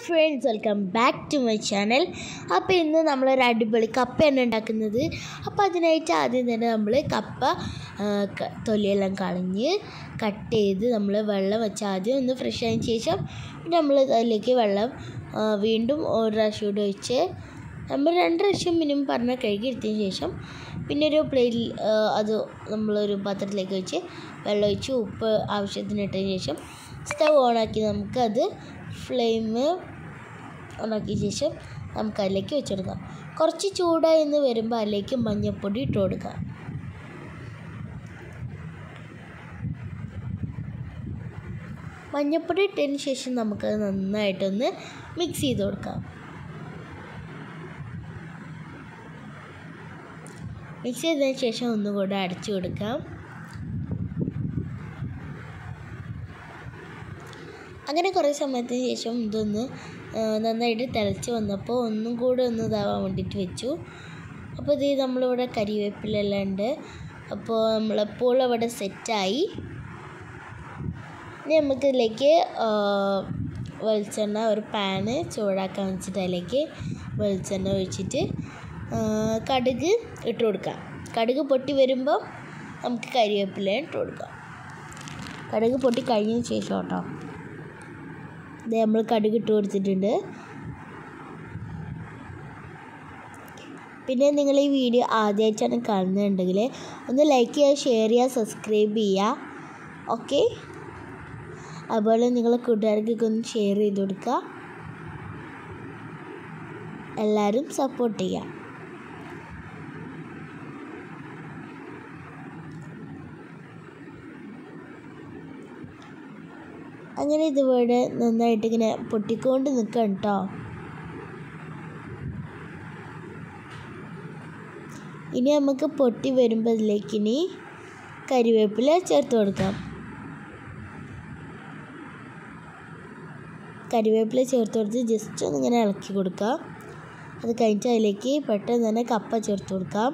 friends welcome back to my channel അപ്പോൾ ഇന്ന് നമ്മളൊരു അടിപൊളി കപ്പയാണ് ഉണ്ടാക്കുന്നത് അപ്പോൾ അതിനായിട്ട് ആദ്യം തന്നെ നമ്മൾ കപ്പ ആ, ക- തൊലിയെല്ലാം കളഞ്ഞ് കട്ട് ചെയ്ത് നമ്മൾ വെള്ളം വെച്ച് ആദ്യം ഒന്ന് ഫ്രഷ് ആയതിനു ശേഷം പിന്നെ നമ്മൾ അതിലേക്ക് വെള്ളം ആ, വീണ്ടും ഒരു പ്രാവശ്യം കൂടി ഒഴിച്ച് നമ്മൾ രണ്ട് പ്രാവശ്യം മിനിമം പറഞ്ഞാൽ കഴുകി എടുത്തതിന് ശേഷം പിന്നെ ഒരു പ്ലേറ്റിൽ അത് നമ്മളൊരു പാത്രത്തിലേക്ക് വെച്ച് വെള്ളം ഒഴിച്ച് ഉപ്പ് ആവശ്യത്തിന് ഇട്ടതിന് ശേഷം സ്റ്റവ് ഓണാക്കി നമുക്കത് ഫ്ലെയിം ഓണാക്കിയ ശേഷം നമുക്ക് അതിലേക്ക് വെച്ചെടുക്കാം കുറച്ച് ചൂടായി എന്ന് വരുമ്പോൾ അതിലേക്ക് മഞ്ഞൾപ്പൊടി ഇട്ട് കൊടുക്കാം മഞ്ഞൾപ്പൊടി ഇട്ടതിന് ശേഷം നമുക്കത് നന്നായിട്ടൊന്ന് മിക്സ് ചെയ്ത് കൊടുക്കാം മിക്സ് ചെയ്തതിന് ശേഷം ഒന്നുകൂടെ അടച്ചു കൊടുക്കാം അങ്ങനെ കുറേ സമയത്തിന് ശേഷം ഇതൊന്ന് ആ, നന്നായിട്ട് തിളച്ച് വന്നപ്പോൾ ഒന്നും കൂടെ ഒന്ന് ഇതാവാൻ വേണ്ടിയിട്ട് വെച്ചു അപ്പോൾ ഇത് നമ്മളിവിടെ കരിവേപ്പിലെല്ലാം ഉണ്ട് അപ്പോൾ നമ്മളെപ്പോൾ അവിടെ സെറ്റായി ഇനി നമുക്ക് ഇതിലേക്ക് ആ, വെളിച്ചെണ്ണ ഒരു പാന് ചൂടാക്കാൻ വെച്ചിട്ട് അതിലേക്ക് വെളിച്ചെണ്ണ ഒഴിച്ചിട്ട് ആ, കടുക് ഇട്ട് കൊടുക്കാം കടുക് പൊട്ടി വരുമ്പോൾ നമുക്ക് കരിവേപ്പില ഇട്ട് കൊടുക്കാം കടുക് പൊട്ടി കഴിഞ്ഞതിന് ശേഷം കേട്ടോ ഇത് നമ്മൾ കടുക് ഇട്ട് കൊടുത്തിട്ടുണ്ട് പിന്നെ നിങ്ങൾ ഈ വീഡിയോ ആദ്യമായിട്ടാണ് കാണുന്നുണ്ടെങ്കിൽ ഒന്ന് ലൈക്ക് ചെയ്യുക ഷെയർ ചെയ്യുക സബ്സ്ക്രൈബ് ചെയ്യുക ഓക്കെ അതുപോലെ നിങ്ങളെ കൂട്ടുകാർക്കൊക്കെ ഒന്ന് ഷെയർ ചെയ്ത് കൊടുക്കുക എല്ലാവരും സപ്പോർട്ട് ചെയ്യുക അങ്ങനെ ഇതുപോലെ നന്നായിട്ട് ഇങ്ങനെ പൊട്ടിക്കൊണ്ട് നിൽക്കണം കേട്ടോ ഇനി നമുക്ക് പൊട്ടി വരുമ്പോൾ ഇതിലേക്ക് ഇനി കരിവേപ്പില ചേർത്ത് കൊടുക്കാം കരിവേപ്പില ചേർത്ത് കൊടുത്ത് ജസ്റ്റ് ഒന്ന് ഇങ്ങനെ ഇളക്കി കൊടുക്കാം അത് കഴിഞ്ഞിട്ട് അതിലേക്ക് പെട്ടെന്ന് തന്നെ കപ്പ ചേർത്ത് കൊടുക്കാം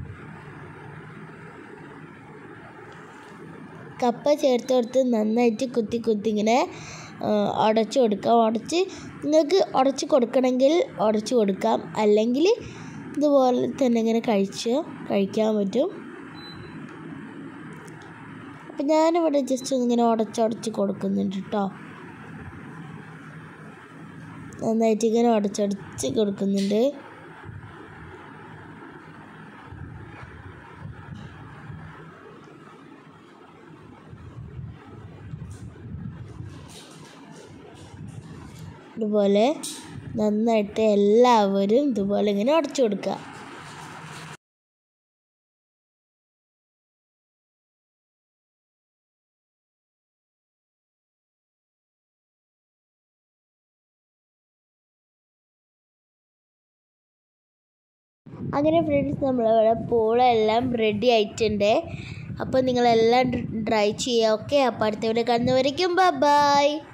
കപ്പ ചേർത്ത് കൊടുത്ത് നന്നായിട്ട് കുത്തി കുത്തി ഇങ്ങനെ ആ, ഉടച്ച് കൊടുക്കാം ഉടച്ച് നിങ്ങൾക്ക് ഉടച്ച് കൊടുക്കണമെങ്കിൽ ഉടച്ച് കൊടുക്കാം അല്ലെങ്കിൽ ഇതുപോലെ തന്നെ ഇങ്ങനെ കഴിച്ച് കഴിക്കാൻ പറ്റും അപ്പം ഞാനിവിടെ ജസ്റ്റ് ഇങ്ങനെ ഉടച്ചുടച്ച് കൊടുക്കുന്നുണ്ട് കേട്ടോ നന്നായിട്ട് ഇങ്ങനെ ഉടച്ചുടച്ച് കൊടുക്കുന്നുണ്ട് ഇതുപോലെ നന്നായിട്ട് എല്ലാവരും ഇതുപോലെ ഇങ്ങനെ ഉടച്ചു കൊടുക്കുക അങ്ങനെ ഫ്രണ്ട്സ് നമ്മളിവിടെ പൂളെല്ലാം റെഡി ആയിട്ടുണ്ട് അപ്പോൾ നിങ്ങളെല്ലാം ട്രൈ ചെയ്യുക ഓക്കെ അപ്പോൾ അടുത്ത ഇവിടെ കാണുന്നവരേക്കും ബൈ